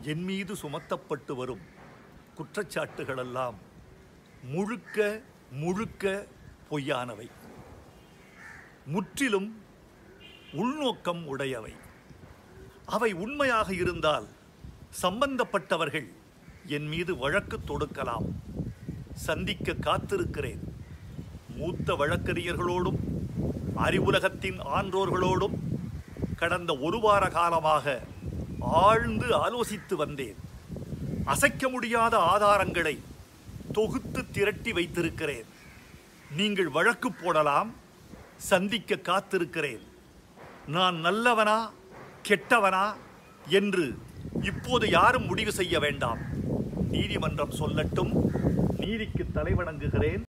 என் மீது சுமத்தப்பட்டு வரும் குற்றச்சாட்டுகளெல்லாம் முழுக்க முழுக்க பொய்யானவை முற்றிலும் உள்நோக்கம் உடையவை அவை உண்மையாக இருந்தால் சம்பந்தப்பட்டவர்கள் என் மீது வழக்கு தொடுக்கலாம் சந்திக்க காத்திருக்கிறேன் மூத்த வழக்கறிஞர்களோடும் அறிவுலகத்தின் ஆன்றோர்களோடும் கடந்த ஒரு வார காலமாக ஆழ்ந்து ஆலோசித்து வந்தேன் அசைக்க முடியாத ஆதாரங்களை தொகுத்து திரட்டி வைத்திருக்கிறேன் நீங்கள் வழக்கு போடலாம் சந்திக்க காத்திருக்கிறேன் நான் நல்லவனா கெட்டவனா என்று இப்போது யாரும் முடிவு செய்ய வேண்டாம் நீதிமன்றம் சொல்லட்டும் நீதிக்கு தலைவணங்குகிறேன்